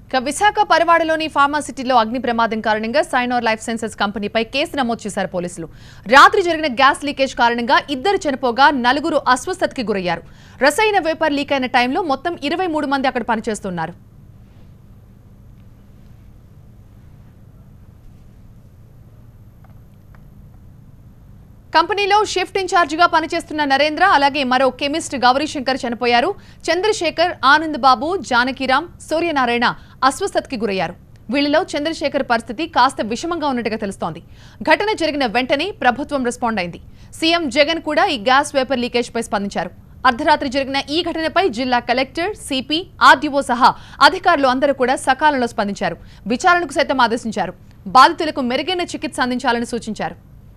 ఇక విశాఖ పరివాడలోని ఫార్మాసిటీలో అగ్ని ప్రమాదం కారణంగా సైనోర్ లైఫ్ సైన్సెస్ కంపెనీపై కేసు నమోదు చేశారు పోలీసులు రాత్రి జరిగిన గ్యాస్ లీకేజ్ కారణంగా ఇద్దరు చనిపోగా నలుగురు అస్వస్థతకి గురయ్యారు రసాయన వేపర్ లీక్ అయిన టైంలో మొత్తం ఇరవై మూడు మంది అక్కడ పనిచేస్తున్నారు కంపెనీలో షిఫ్ట్ ఇన్ఛార్జిగా పనిచేస్తున్న నరేంద్ర అలాగే మరో కెమిస్ట్ గౌరీశంకర్ చనిపోయారు చంద్రశేఖర్ ఆనంద్ బాబు జానకిరామ్ సూర్యనారాయణ అస్వస్థతకి గురయ్యారు వీళ్ళలో చంద్రశేఖర్ పరిస్థితి కాస్త విషమంగా ఉన్నట్టుగా తెలుస్తోంది ఘటన జరిగిన వెంటనే ప్రభుత్వం రెస్పాండ్ అయింది సీఎం జగన్ కూడా ఈ గ్యాస్ వేపర్ లీకేజ్ పై స్పందించారు అర్ధరాత్రి జరిగిన ఈ ఘటనపై జిల్లా కలెక్టర్ సిపి ఆర్డీఓ సహా అధికారులు అందరూ కూడా సకాలంలో స్పందించారు విచారణకు సైతం ఆదేశించారు బాధితులకు మెరుగైన చికిత్స అందించాలని సూచించారు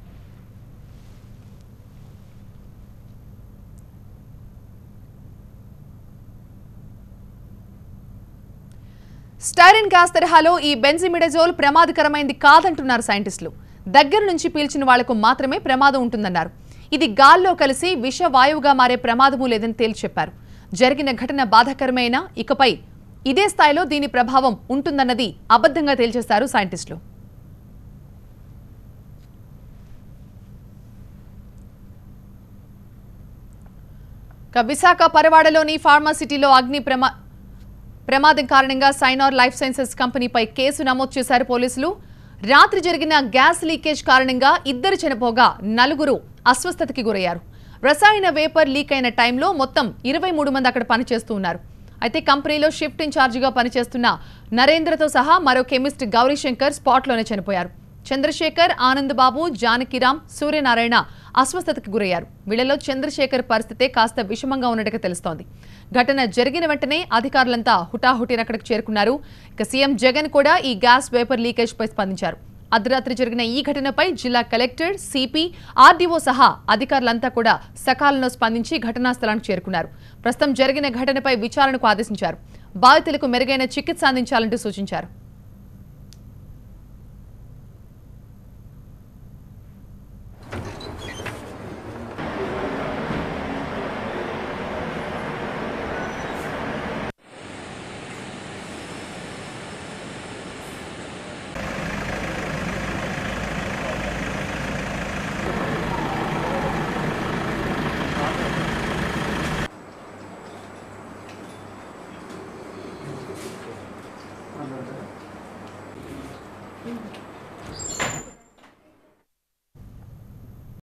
స్టైరిన్ గ్యాస్ తరహాలో ఈ బెంజిమిడజోల్ ప్రమాదకరమైంది కాదంటున్నారు సైంటిస్టులు దగ్గర నుంచి పీల్చిన వాళ్లకు మాత్రమే ప్రమాదం ఉంటుందన్నారు ఇది గాల్లో కలిసి విషవాయువుగా మారే ప్రమాదమూ లేదని తేల్చి చెప్పారు జరిగిన ఘటన బాధాకరమైన ఇకపై ఇదే స్థాయిలో దీని ప్రభావం ఉంటుందన్నది అబద్ధంగా తేల్చేశారు సైంటిస్టులు ఇక విశాఖ పరవాడలోని ఫార్మాసిటీలో అగ్ని ప్రమా ప్రమాదం కారణంగా సైనార్ లైఫ్ సైన్సెస్ కంపెనీపై కేసు నమోదు చేశారు పోలీసులు రాత్రి జరిగిన గ్యాస్ లీకేజ్ కారణంగా ఇద్దరు చనిపోగా నలుగురు అస్వస్థతకి గురయ్యారు రసాయన వేపర్ లీక్ అయిన టైంలో మొత్తం ఇరవై మూడు మంది అక్కడ పనిచేస్తూ ఉన్నారు అయితే కంపెనీలో షిఫ్ట్ ఇన్ఛార్జిగా పనిచేస్తున్న నరేంద్రతో సహా మరో కెమిస్ట్ గౌరీశంకర్ స్పాట్లోనే చనిపోయారు చంద్రశేఖర్ ఆనంద్ బాబు జానకిరామ్ సూర్యనారాయణ అస్వస్థతకి గురయ్యారు వీళ్లలో చంద్రశేఖర్ పరిస్థితే కాస్త విషమంగా ఉన్నట్టుగా తెలుస్తోంది ఘటన జరిగిన వెంటనే అధికారులంతా హుటాహుటిన అక్కడికి చేరుకున్నారు ఇక సీఎం జగన్ కూడా ఈ గ్యాస్ వేపర్ లీకేజ్ పై స్పందించారు అర్ధరాత్రి జరిగిన ఈ ఘటనపై జిల్లా కలెక్టర్ సిపి ఆర్డీఓ సహా అధికారులంతా కూడా సకాలంలో స్పందించి ఘటనా స్థలానికి చేరుకున్నారు ప్రస్తుతం జరిగిన ఘటనపై విచారణకు ఆదేశించారు బాధితులకు మెరుగైన చికిత్స అందించాలంటూ సూచించారు